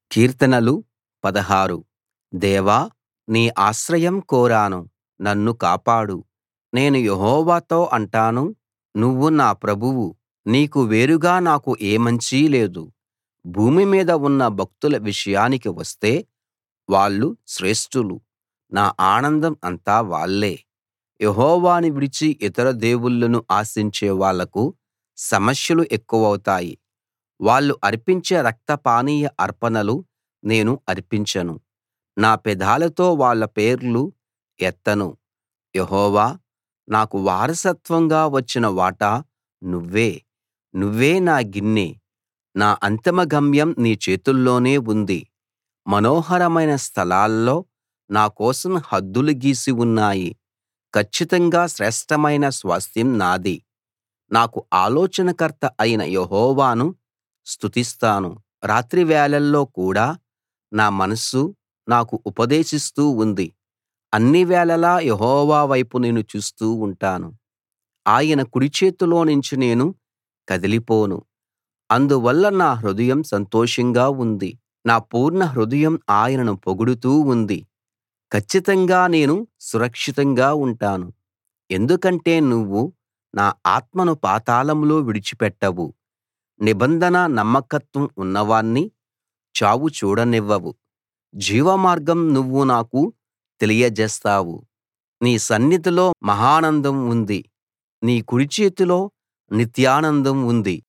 కీర్తనలు 16 దేవా నీ ఆశ్రయం కోరాను నన్ను కాపాడు నేను యెహోవాతో అంటాను నువ్వు నా ప్రభువు నీకు వేరుగా నాకు ఏ మంచీ లేదు భూమి మీద ఉన్న భక్తుల విషయానికి వస్తే వాళ్ళు శ్రేష్ఠులు నా ఆనందం అంతా వాళ్ళే యెహోవాను విడిచి ఇతర దేవుళ్ళను ఆశించే వాళ్లకు సమస్యలు ఎక్కువౌతాయి వాళ్ళు అర్పించే రక్తపానీయ అర్పణలు నేను అర్పించను నా పెదాలతో వాళ్ళ పేర్లు ఎత్తను యెహోవా నాకు వారసత్వంగా వచ్చిన వాటా నువ్వే నువ్వే నా గిన్నె నా అంతిమ గమ్యం నీ చేతుల్లోనే ఉంది మనోహరమైన స్థలాల్లో నా కోసం హద్దులు గీసి ఉన్నాయి కచ్చితంగా శ్రేష్ఠమైన స్వాస్థ్యం నాది నాకు ఆలోచనకర్త అయిన యెహోవాను స్తుతిస్తాను రాత్రి వేళల్లో కూడా నా మనస్సు నాకు ఉపదేశిస్తూ ఉంది అన్ని వేళలా యెహోవా వైపు నేను చూస్తూ ఉంటాను ఆయన కుడిచేతిలోనుంచి నేను కదిలిపోను అందువల్ల నా హృదయం సంతోషంగా ఉంది నా పూర్ణ హృదయం ఆయనను పొగుడుతూ ఉంది కచ్చితంగా నేను సురక్షితంగా ఉంటాను ఎందుకంటే నువ్వు నా ఆత్మను పాతాళంలో విడిచిపెట్టవు నిబంధన నమ్మకత్వం ఉన్నవాణ్ణి చావు చూడనివ్వవు జీవమార్గం నువ్వు నాకు తెలియజేస్తావు నీ సన్నిధిలో మహానందం ఉంది నీ కుడిచేతిలో నిత్యానందం ఉంది